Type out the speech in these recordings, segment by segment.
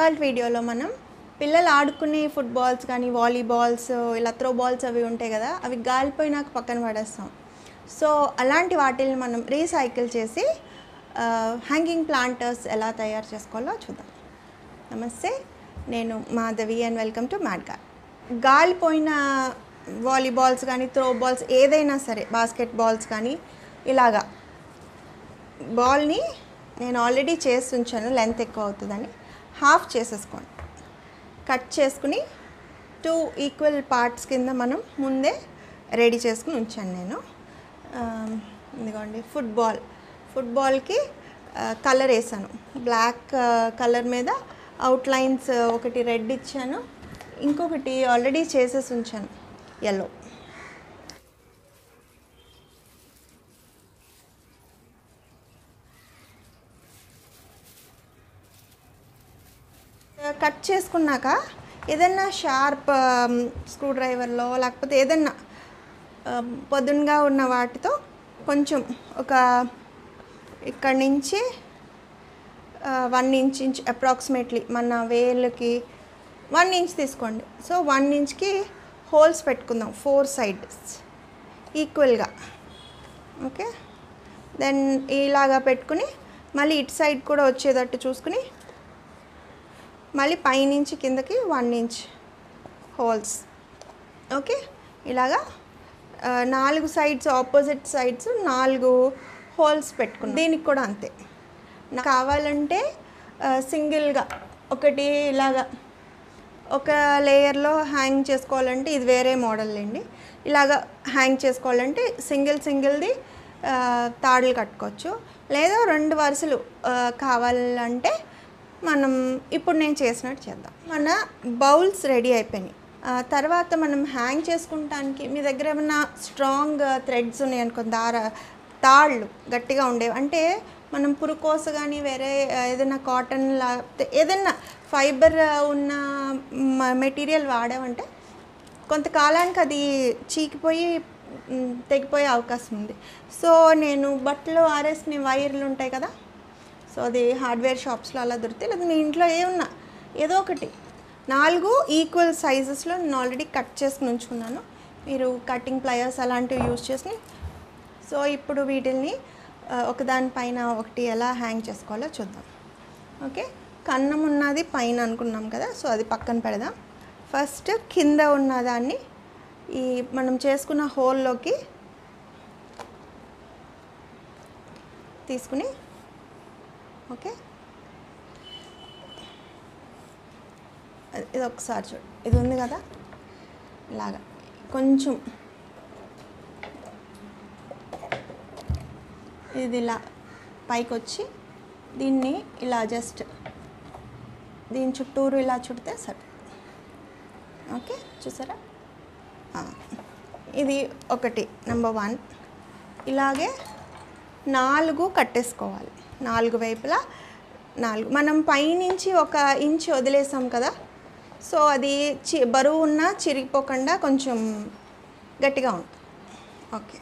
ఇవాళ వీడియోలో మనం పిల్లలు ఆడుకునే ఫుట్బాల్స్ కానీ వాలీబాల్స్ ఇలా త్రో బాల్స్ అవి ఉంటాయి కదా అవి గాలిపోయినాక పక్కన పడేస్తాం సో అలాంటి వాటిని మనం రీసైకిల్ చేసి హ్యాంగింగ్ ప్లాంటర్స్ ఎలా తయారు చేసుకోవాలో చూద్దాం నమస్తే నేను మాధవి అండ్ వెల్కమ్ టు మ్యాడ్ గార్ గాలిపోయిన వాలీబాల్స్ కానీ త్రో బాల్స్ ఏదైనా సరే బాస్కెట్ బాల్స్ కానీ ఇలాగా బాల్ని నేను ఆల్రెడీ చేసి ఉంచాను లెంత్ ఎక్కువ అవుతుందని హాఫ్ చేసేసుకోండి కట్ చేసుకుని టూ ఈక్వల్ పార్ట్స్ కింద మనం ముందే రెడీ చేసుకుని ఉంచాను నేను ఆ, ఇదిగోండి ఫుట్బాల్ ఫుట్బాల్కి కలర్ వేసాను బ్లాక్ కలర్ మీద అవుట్లైన్స్ ఒకటి రెడ్ ఇచ్చాను ఇంకొకటి ఆల్రెడీ చేసేసి ఉంచాను ఎల్లో కట్ చేసుకున్నాక ఏదన్నా షార్ప్ స్క్రూ డ్రైవర్లో లేకపోతే ఏదన్నా ఆమ్, పొద్దునగా ఉన్న వాటితో కొంచెం ఒక ఇక్కడి నుంచి వన్ ఇంచ్ ఇంచ్ అప్రాక్సిమేట్లీ మన వేలుకి వన్ ఇంచ్ తీసుకోండి సో వన్ ఇంచ్కి హోల్స్ పెట్టుకుందాం ఫోర్ సైడ్స్ ఈక్వల్గా ఓకే దెన్ ఇలాగా పెట్టుకుని మళ్ళీ ఇటు సైడ్ కూడా వచ్చేటట్టు చూసుకుని మళ్ళీ పైనుంచి కిందకి వన్ ఇంచ్ హోల్స్ ఓకే ఇలాగా ఆ, నాలుగు సైడ్స్ ఆపోజిట్ సైడ్స్ నాలుగు హోల్స్ పెట్టుకున్నాం దీనికి కూడా అంతే నాకు కావాలంటే ఆ, సింగిల్గా ఒకటి ఇలాగా ఒక లేయర్లో హ్యాంగ్ చేసుకోవాలంటే ఇది వేరే మోడల్ అండి ఇలాగ హ్యాంగ్ చేసుకోవాలంటే సింగిల్ సింగిల్ది ఆ, తాడులు కట్టుకోవచ్చు లేదా రెండు వరుసలు ఆ, కావాలంటే మనం ఇప్పుడు నేను చేసినట్టు చేద్దాం మన బౌల్స్ రెడీ అయిపోయినాయి ఆ, తర్వాత మనం హ్యాంగ్ చేసుకుంటానికి మీ దగ్గర ఏమైనా స్ట్రాంగ్ థ్రెడ్స్ ఉన్నాయి అనుకో దార తాళ్ళు గట్టిగా ఉండేవి అంటే మనం పురుకోస కానీ వేరే ఆ, ఏదైనా కాటన్ లా ఏదైనా ఫైబర్ ఉన్న మెటీరియల్ వాడామంటే కొంతకాలానికి అది చీకిపోయి మ్, తెగిపోయే అవకాశం ఉంది సో నేను బట్టలు ఆరేసిన వైర్లు ఉంటాయి కదా సో అది హార్డ్వేర్ షాప్స్లో అలా దొరుకుతాయి లేదా మీ ఇంట్లో ఏ ఉన్నా ఏదో ఒకటి నాలుగు ఈక్వల్ సైజెస్లో నేను ఆల్రెడీ కట్ చేసుకుని ఉంచుకున్నాను మీరు కటింగ్ ప్లయర్స్ అలాంటివి యూజ్ చేసుకుని సో ఇప్పుడు వీటిల్ని ఆ, ఒకదానిపైన ఒకటి ఎలా హ్యాంగ్ చేసుకోవాలో చూద్దాం ఓకే కన్నం ఉన్నది పైన అనుకున్నాం కదా సో అది పక్కన పెడదాం ఫస్ట్ కింద ఉన్నదాన్ని ఈ మనం చేసుకున్న హోల్లోకి తీసుకుని ఓకే అది- ఇది ఒకసారి చూడు ఇది ఉంది కదా ఇలాగా కొంచెం ఇది ఇలా పైకి వచ్చి దీన్ని ఇలా జస్ట్ దీని చుట్టూరు ఇలా చుడితే సరే ఓకే చూసారా ఆ, ఇది ఒకటి నెంబర్ వన్ ఇలాగే నాలుగు కట్టేసుకోవాలి నాలుగు వైపులా నాలుగు మనం పైనుంచి ఒక ఇంచ్ వదిలేసాం కదా సో అది చి బరువు ఉన్నా చిరిగిపోకుండా కొంచెం గట్టిగా ఉంటుంది ఓకే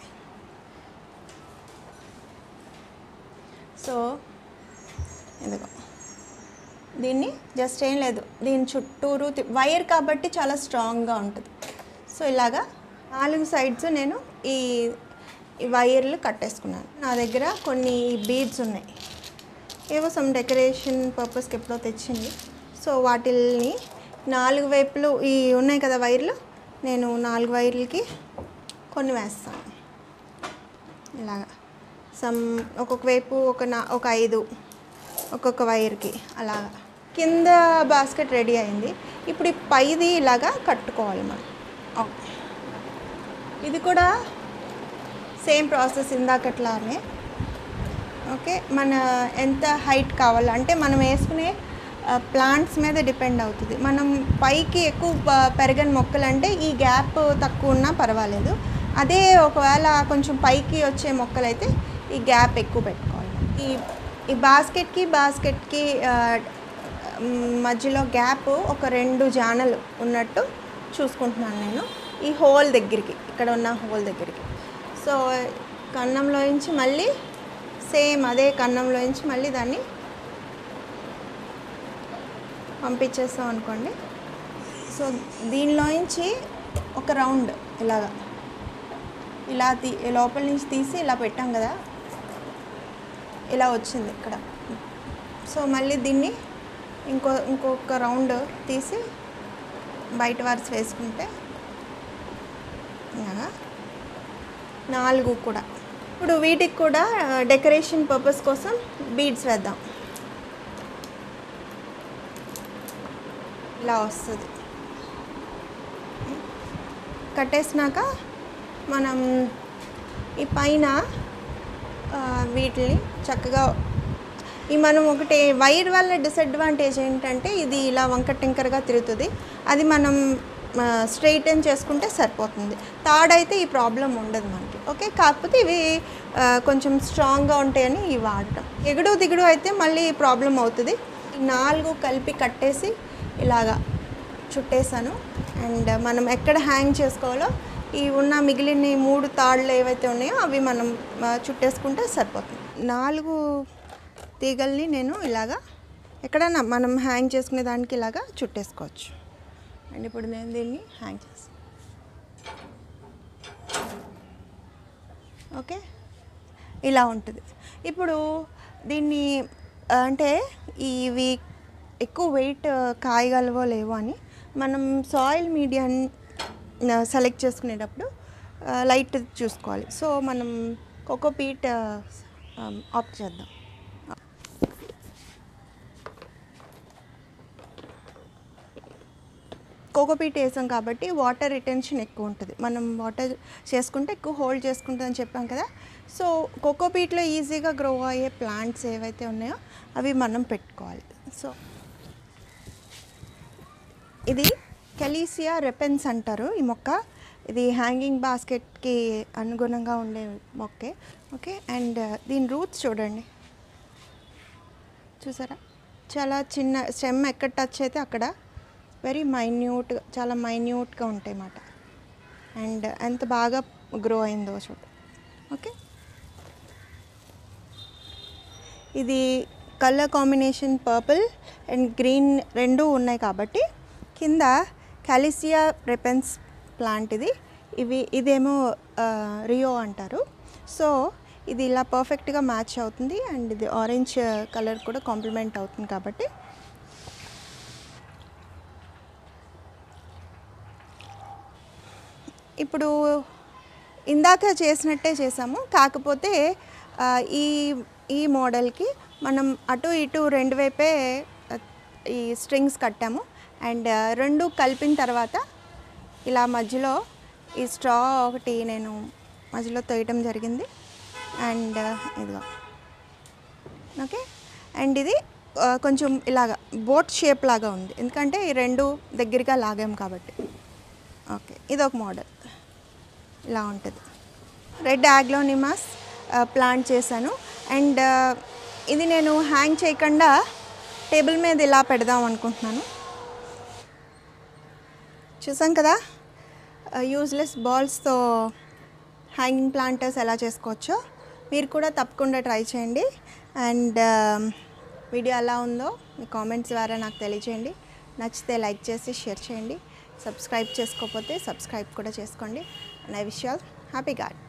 సో ఎందుకో దీన్ని జస్ట్ ఏం లేదు దీని చుట్టూరు తి- వైర్ కాబట్టి చాలా స్ట్రాంగ్గా ఉంటుంది సో ఇలాగా నాలుగు సైడ్స్ నేను ఈ ఈ వైర్లు కట్టేసుకున్నాను నా దగ్గర కొన్ని బీడ్స్ ఉన్నాయి ఏవో సమ్ డెకరేషన్ పర్పస్కి ఎప్పుడో తెచ్చింది సో వాటిల్ని నాలుగు వైపులు ఈ ఉన్నాయి కదా వైర్లు నేను నాలుగు వైర్లకి కొన్ని వేస్తాను ఇలాగా సమ్ ఒక్కొక్క వైపు ఒక నా ఒక ఐదు ఒక్కొక్క వైర్కి అలాగా కింద బాస్కెట్ రెడీ అయింది ఇప్పుడు ఈ పైది ఇలాగా కట్టుకోవాలి మనం ఓకే ఇది కూడా సేమ్ ప్రాసెస్ ఇందాకట్లానే ఓకే మన ఎంత హైట్ కావాలో అంటే మనం వేసుకునే ప్లాంట్స్ మీద డిపెండ్ అవుతుంది మనం పైకి ఎక్కువ ప- పెరగని మొక్కలు అంటే ఈ గ్యాప్ తక్కువ ఉన్నా పర్వాలేదు అదే ఒకవేళ కొంచెం పైకి వచ్చే మొక్కలు అయితే ఈ గ్యాప్ ఎక్కువ పెట్టుకోవాలి ఈ ఈ బాస్కెట్కి బాస్కెట్కి మధ్యలో గ్యాప్ ఒక రెండు జానలు ఉన్నట్టు చూసుకుంటున్నాను నేను ఈ హోల్ దగ్గరికి ఇక్కడ ఉన్న హోల్ దగ్గరికి సో కన్నంలోంచి మళ్ళీ సేమ్ అదే కన్నంలోంచి మళ్ళీ దాన్ని పంపించేస్తాం అనుకోండి సో దీనిలోంచి ఒక రౌండ్ ఇలాగా ఇలా తీ లోపల నుంచి తీసి ఇలా పెట్టాం కదా ఇలా వచ్చింది ఇక్కడ సో మళ్ళీ దీన్ని ఇంకో ఇంకొక రౌండ్ తీసి బయట వారిసి వేసుకుంటే ఇలాగా నాలుగు కూడా ఇప్పుడు వీటికి కూడా డెకరేషన్ పర్పస్ కోసం బీడ్స్ వేద్దాం ఇలా వస్తుంది కట్టేసినాక మనం ఈ పైన ఆ, వీటిని చక్కగా ఈ మనం ఒకటి వైర్ వల్ల డిసడ్వాంటేజ్ ఏంటంటే ఇది ఇలా వంక టింకర్గా తిరుగుతుంది అది మనం స్ట్రైటన్ చేసుకుంటే సరిపోతుంది తాడైతే ఈ ప్రాబ్లం ఉండదు మనకి ఓకే కాకపోతే ఇవి ఆ, కొంచెం స్ట్రాంగ్గా ఉంటాయని ఇవి వాడటం ఎగుడు దిగుడు అయితే మళ్ళీ ప్రాబ్లం అవుతుంది ఈ నాలుగు కలిపి కట్టేసి ఇలాగా చుట్టేసాను అండ్ మనం ఎక్కడ హ్యాంగ్ చేసుకోవాలో ఈ ఉన్న మిగిలిన ఈ మూడు తాళ్ళు ఏవైతే ఉన్నాయో అవి మనం ఆ, చుట్టేసుకుంటే సరిపోతుంది నాలుగు తీగల్ని నేను ఇలాగా ఎక్కడైనా మనం హ్యాంగ్ చేసుకునే దానికి ఇలాగా చుట్టేసుకోవచ్చు అండ్ ఇప్పుడు నేను దీన్ని హ్యాంగ్ చేస్తాను ఓకే ఇలా ఉంటుంది ఇప్పుడు దీన్ని ఆ, అంటే ఇవి ఎక్కువ వెయిట్ కాయగలవో లేవో అని మనం సాయిల్ మీడియాని సెలెక్ట్ చేసుకునేటప్పుడు లైట్ చూసుకోవాలి సో మనం కోకోపీట్ ఆప్ట్ చేద్దాం కోకోపీట్ వేసాం కాబట్టి వాటర్ రిటెన్షన్ ఎక్కువ ఉంటుంది మనం వాటర్ చేసుకుంటే ఎక్కువ హోల్డ్ చేసుకుంటుందని చెప్పాం కదా సో కోకోపీట్లో ఈజీగా గ్రో అయ్యే ప్లాంట్స్ ఏవైతే ఉన్నాయో అవి మనం పెట్టుకోవాలి సో ఇది కెలీసియా రెపెన్స్ అంటారు ఈ మొక్క ఇది హ్యాంగింగ్ బాస్కెట్కి అనుగుణంగా ఉండే మొక్కే ఓకే అండ్ దీని రూట్స్ చూడండి చూసారా చాలా చిన్న స్టెమ్ ఎక్కడ టచ్ అయితే అక్కడ వెరీ మైన్యూట్గా చాలా మైన్యూట్గా ఉంటాయి అన్నమాట అండ్ ఎంత బాగా గ్రో అయిందో చూడ ఓకే ఇది colour combination purple and green రెండు ఉన్నాయి కాబట్టి కింద క్యాలిసియా రెపెన్స్ ప్లాంట్ ఇది ఇవి ఇదేమో ఆ, రియో అంటారు సో ఇది ఇలా పర్ఫెక్ట్గా మ్యాచ్ అవుతుంది అండ్ ఇది ఆరెంజ్ కలర్ కూడా కాంప్లిమెంట్ అవుతుంది కాబట్టి ఇప్పుడు ఇందాక చేసినట్టే చేసాము కాకపోతే ఆ, ఈ ఈ మోడల్కి మనం అటు ఇటు రెండు వైపే ఆ, ఈ స్ట్రింగ్స్ కట్టాము అండ్ ఆ, రెండు కలిపిన తర్వాత ఇలా మధ్యలో ఈ స్ట్రా ఒకటి నేను మధ్యలో తోయటం జరిగింది అండ్ ఇదిగో ఓకే అండ్ ఇది ఆ, కొంచెం ఇలాగ బోట్ షేప్ లాగా ఉంది ఎందుకంటే ఈ రెండు దగ్గరగా లాగాం కాబట్టి ఓకే ఇది ఒక మోడల్ ఇలా ఉంటుంది రెడ్ ఆగ్లోనిమాస్ ప్లాంట్ చేశాను అండ్ ఇది నేను హ్యాంగ్ చేయకుండా టేబుల్ మీద ఇలా పెడదాం అనుకుంటున్నాను చూసాం కదా యూజ్లెస్ బాల్స్తో హ్యాంగింగ్ ప్లాంటర్స్ ఎలా చేసుకోవచ్చో మీరు కూడా తప్పకుండా ట్రై చేయండి అండ్ వీడియో ఎలా ఉందో మీ కామెంట్స్ ద్వారా నాకు తెలియచేయండి నచ్చితే లైక్ చేసి షేర్ చేయండి సబ్స్క్రైబ్ చేసుకోకపోతే సబ్స్క్రైబ్ కూడా చేసుకోండి and I wish all happy God